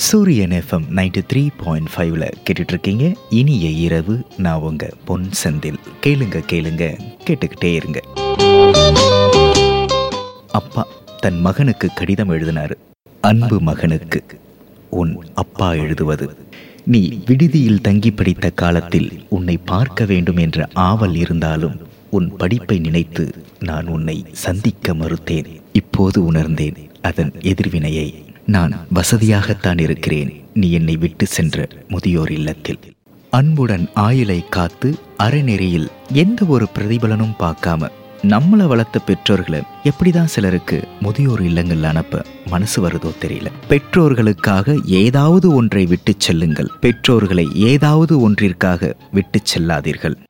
சூரியன் FM ninety three point ஃபைவ்ல கேட்டுட்டு இருக்கீங்க இனிய இரவு நான் உங்க பொன் செந்தில் கேளுங்க கேளுங்க கேட்டுக்கிட்டே இருங்க அப்பா தன் மகனுக்கு கடிதம் எழுதினாரு அன்பு மகனுக்கு உன் அப்பா எழுதுவது நீ விடுதியில் தங்கி படித்த காலத்தில் உன்னை பார்க்க வேண்டும் என்ற ஆவல் இருந்தாலும் உன் படிப்பை நினைத்து நான் உன்னை சந்திக்க மறுத்தேன் இப்போது உணர்ந்தேன் அதன் எதிர்வினையை நான் வசதியாகத்தான் இருக்கிறேன் நீ என்னை விட்டு சென்ற முதியோர் இல்லத்தில் அன்புடன் ஆயுளை காத்து அறநெறியில் எந்த ஒரு பிரதிபலனும் பார்க்காம நம்மளை வளர்த்த பெற்றோர்களை எப்படிதான் சிலருக்கு முதியோர் இல்லங்கள் அனுப்ப மனசு வருதோ தெரியல பெற்றோர்களுக்காக ஏதாவது ஒன்றை விட்டு செல்லுங்கள் பெற்றோர்களை ஏதாவது ஒன்றிற்காக விட்டு செல்லாதீர்கள்